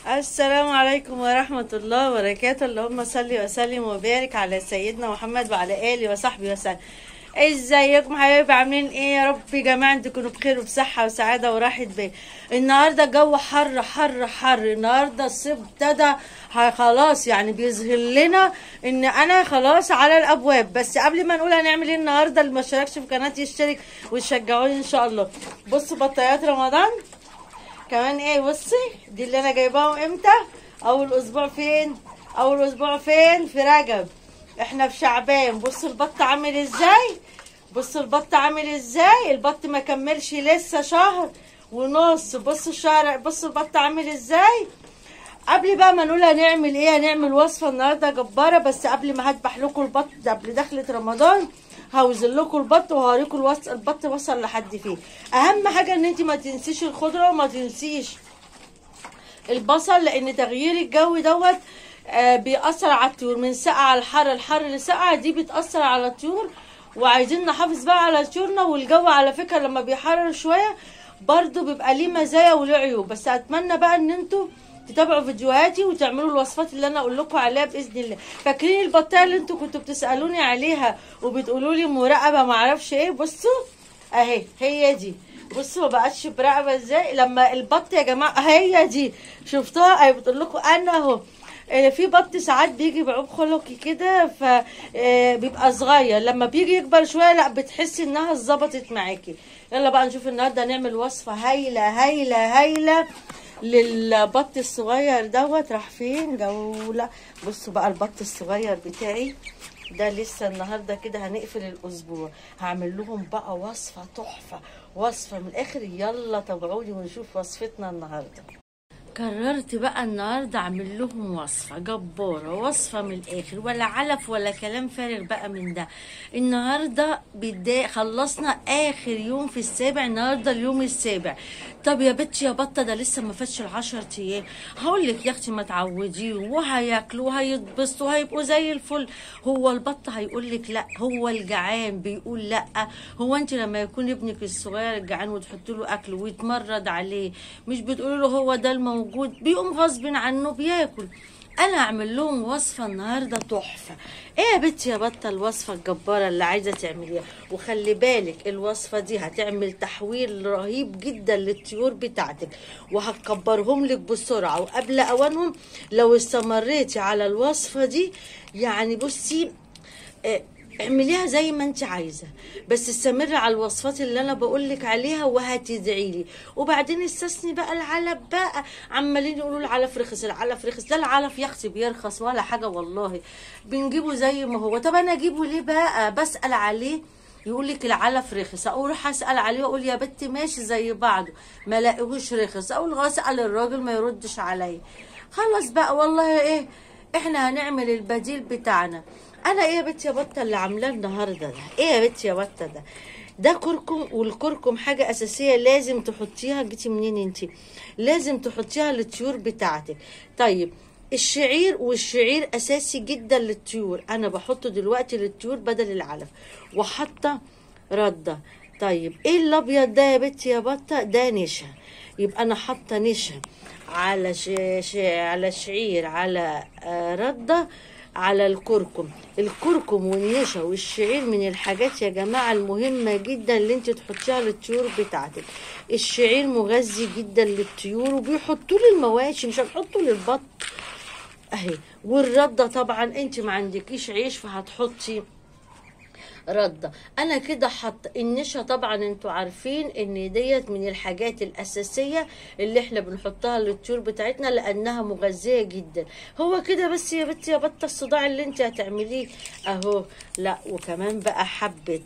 السلام عليكم ورحمة الله وبركاته اللهم صل وسلم وبارك على سيدنا محمد وعلى آله وصحبه وسلم ازيكم حبايبي عاملين ايه يا رب يا جماعه انتوا تكونوا بخير وبصحه وسعاده وراحه بال النهارده الجو حر حر حر النهارده الصيف ابتدى ه- خلاص يعني بيظهر لنا ان انا خلاص على الابواب بس قبل ما نقول هنعمل ايه النهارده اللي ما اشتركش في قناتي يشترك وتشجعوني ان شاء الله بصوا بطاريات رمضان كمان ايه بصي دي اللي انا جايباهم امتى اول اسبوع فين اول اسبوع فين في رجب احنا في شعبان بصوا البط عامل ازاي بصوا البط عامل ازاي البط ما كملش لسه شهر ونص بصوا الشهر بصوا البط عامل ازاي قبل بقى ما نقول هنعمل ايه هنعمل وصفه النهارده جباره بس قبل ما هذبح لكم البط قبل دخلة رمضان هوزن لكم البط وهوريكم الوص... البط وصل لحد فين اهم حاجه ان انت ما تنسيش الخضره وما تنسيش البصل لان تغيير الجو دوت آه، بيأثر على الطيور من سقعة الحر الحر لسقعة دي بتأثر على الطيور وعايزين نحافظ بقى على طيورنا والجو على فكرة لما بيحرر شوية برضو بيبقى ليه مزايا وليه عيوب بس اتمنى بقى ان انتوا تتابعوا فيديوهاتي وتعملوا الوصفات اللي انا اقول لكم عليها باذن الله فاكرين البطايه اللي انتوا كنتوا بتسالوني عليها وبتقولوا لي مراقبه معرفش ايه بصوا اهي هي دي بصوا ما بقتش برقبه ازاي لما البط يا جماعه هي دي شفتها اهي بتقول لكم انا اهو آه، في بط ساعات بيجي بعوب خلقي كده فبيبقى صغير لما بيجي يكبر شويه لا بتحسي انها اتظبطت معاكي يلا بقى نشوف النهارده نعمل وصفه هايله هايله هايله للبط الصغير دوت راح فين جوله بصوا بقى البط الصغير بتاعي ده لسه النهارده كده هنقفل الاسبوع هعمل لهم بقى وصفه تحفه وصفه من الاخر يلا تابعوني ونشوف وصفتنا النهارده قررت بقى النهارده اعمل لهم وصفه جباره وصفه من الاخر ولا علف ولا كلام فارغ بقى من ده النهارده بداية خلصنا اخر يوم في السابع النهارده اليوم السابع طب يا بنتي يا بطه ده لسه ما فاتش العشر ايام هقول لك يا اختي ما تعوديهم وهياكلوا وهيتبسطوا وهيبقوا زي الفل هو البط هيقول لك لا هو الجعان بيقول لا هو انت لما يكون ابنك الصغير الجعان وتحط له اكل ويتمرد عليه مش بتقولي له هو ده الموجود بيقوم غصب عنه بياكل انا اعمل لهم وصفه النهارده تحفه ايه يا بنتي يا بطه الوصفه الجباره اللي عايزه تعمليها وخلي بالك الوصفه دي هتعمل تحويل رهيب جدا للطيور بتاعتك وهتكبرهم لك بسرعه وقبل اوانهم لو استمريتي على الوصفه دي يعني بصي آه، اعمليها زي ما انت عايزه بس استمري على الوصفات اللي انا بقول لك عليها وهتدعي لي وبعدين استثني بقى العلف بقى عمالين يقولوا العلف رخص العلف رخص ده العلف يا اختي بيرخص ولا حاجه والله بنجيبه زي ما هو طب انا اجيبه ليه بقى بسال عليه يقول لك العلف رخص اروح اسال عليه واقول يا بنتي ماشي زي بعضه ما لاقيهوش رخص اقول اسال الراجل ما يردش عليا خلاص بقى والله ايه احنا هنعمل البديل بتاعنا انا ايه يا بنتي يا بطه اللي عاملاه النهارده ده ايه يا بنتي يا بطه ده ده كركم والكركم حاجه اساسيه لازم تحطيها جيتي منين انت لازم تحطيها للطيور بتاعتك طيب الشعير والشعير اساسي جدا للطيور انا بحطه دلوقتي للطيور بدل العلف وحاطه رده طيب ايه الابيض ده يا بنتي يا بطه ده نشا يبقى انا حاطه نشا على ش... ش... على شعير على آه، رده على الكركم الكركم والنشا والشعير من الحاجات يا جماعة المهمة جدا اللي انت تحطيها للطيور بتاعتك الشعير مغذي جدا للطيور وبيحطوه للمواشي مش هنحطه للبط اهي والردة طبعا انت ما عندكيش عيش فهتحطي ردة انا كده حط النشا طبعا انتوا عارفين ان ديت من الحاجات الاساسية اللي احنا بنحطها للطيور بتاعتنا لانها مغذية جدا هو كده بس يا بنتي يا بطة الصداع اللي انت هتعمليه اهو لا وكمان بقى حبة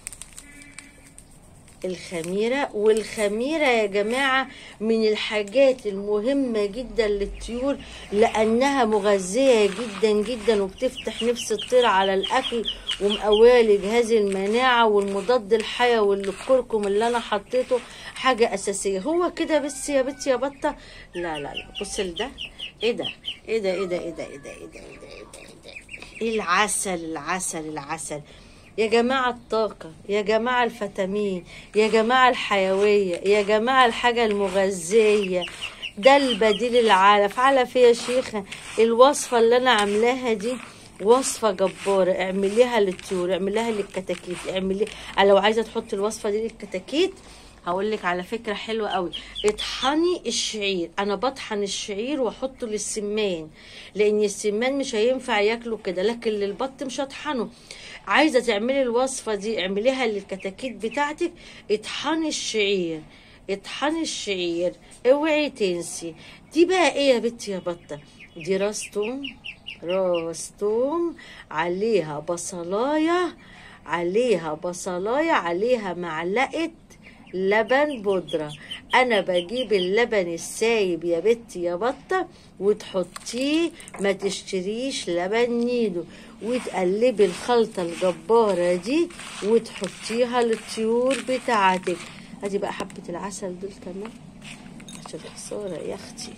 الخميرة والخميرة يا جماعة من الحاجات المهمة جدا للطيور لأنها مغذية جدا جدا وبتفتح نفس الطير على الأكل ومقوية لجهاز المناعة والمضاد الحيوي اللي الكركم اللي أنا حطيته حاجة أساسية هو كده بس يا بنتي يا بطة لا لا لا بص لده ايه ده ايه ده ايه ده ايه ده ايه ده ايه ده ايه ده ايه ده ايه ده ايه العسل العسل العسل يا جماعة الطاقة يا جماعة الفيتامين يا جماعة الحيوية يا جماعة الحاجة المغذية ده البديل العلف علف يا شيخة الوصفة اللي انا عاملاها دي وصفة جبارة اعمليها للطيور اعمليها للكتاكيت اعملي لو عايزة تحطي الوصفة دي للكتاكيت هقول لك على فكرة حلوة قوي اطحني الشعير انا بطحن الشعير واحطه للسمان لان السمان مش هينفع ياكله كده لكن للبط مش هطحنه عايزة تعملي الوصفة دي اعمليها للكتاكيت بتاعتك اطحني الشعير اطحني الشعير اوعي تنسي دي بقى ايه يا بنتي يا بطة دي راس توم راس توم عليها بصلاية عليها بصلاية عليها معلقة لبن بودرة انا بجيب اللبن السايب يا بنتي يا بطة وتحطيه ما تشتريش لبن نيدو وتقلبي الخلطة الجبارة دي وتحطيها للطيور بتاعتك ادي بقى حبة العسل دول كمان عشان خسارة يا اختي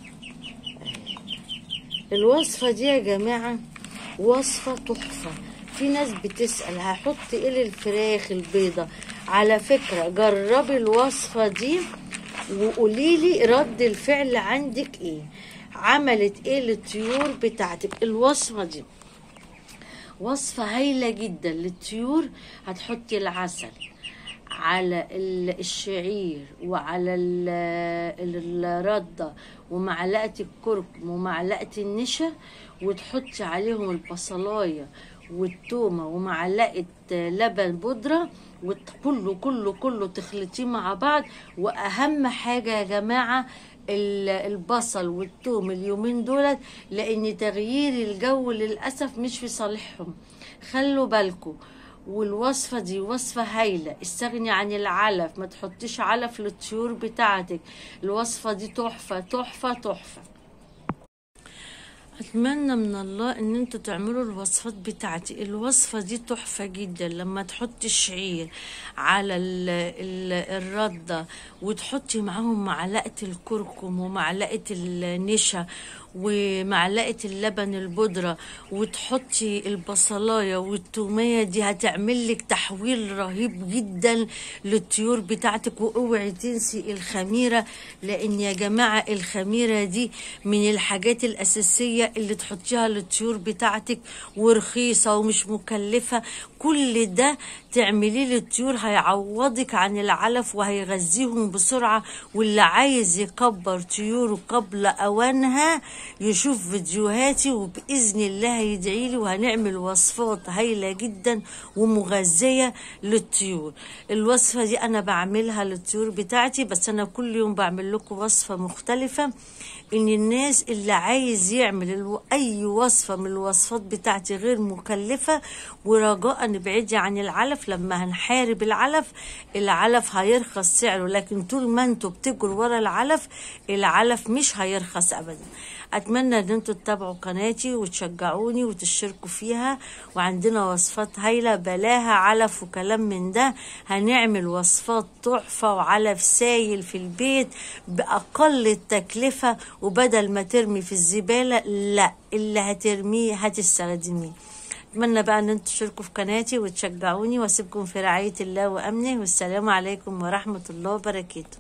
الوصفة دي يا جماعة وصفة تحفة في ناس بتسأل هحط ايه للفراخ البيضة على فكرة جربي الوصفة دي وقوليلي رد الفعل عندك ايه عملت ايه للطيور بتاعتك الوصفة دي وصفة هايلة جدا للطيور هتحطي العسل على الشعير وعلى الردة ومعلقة الكركم ومعلقة النشا وتحطي عليهم البصلاية والتومة ومعلقة لبن بودرة وكله كله كله تخلطيه مع بعض وأهم حاجة يا جماعة البصل والثوم اليومين دولت لان تغيير الجو للاسف مش في صالحهم خلوا بالكم والوصفة دي وصفة هايلة استغني عن العلف ما تحطيش علف للطيور بتاعتك الوصفة دي تحفة تحفة تحفة اتمنى من الله ان انتوا تعملوا الوصفات بتاعتي الوصفه دي تحفه جدا لما تحطي الشعير على ال ال الرده وتحطي معاهم معلقه الكركم ومعلقه النشا ومعلقه اللبن البودره وتحطي البصلايه والتوميه دي هتعمل لك تحويل رهيب جدا للطيور بتاعتك واوعي تنسي الخميره لان يا جماعه الخميره دي من الحاجات الاساسيه اللي تحطيها للطيور بتاعتك ورخيصه ومش مكلفه كل ده تعمليه للطيور هيعوضك عن العلف وهيغذيهم بسرعه واللي عايز يكبر طيوره قبل اوانها يشوف فيديوهاتي وباذن الله يدعي لي وهنعمل وصفات هايله جدا ومغذيه للطيور الوصفه دي انا بعملها للطيور بتاعتي بس انا كل يوم بعمل لكم وصفه مختلفه ان الناس اللي عايز يعمل الو... اي وصفه من الوصفات بتاعتي غير مكلفه ورجاء ابعدي عن العلف لما هنحارب العلف العلف هيرخص سعره لكن طول ما انتوا بتجروا ورا العلف العلف مش هيرخص ابدا اتمنى ان انتوا تتابعوا قناتي وتشجعوني وتشتركوا فيها وعندنا وصفات هايله بلاها علف وكلام من ده هنعمل وصفات تحفه وعلف سايل في البيت باقل التكلفه وبدل ما ترمي في الزباله لا اللي هترميه هتستخدميه اتمنى بقى ان انتوا تشتركوا في قناتي وتشجعوني واسيبكم في رعايه الله وامنه والسلام عليكم ورحمه الله وبركاته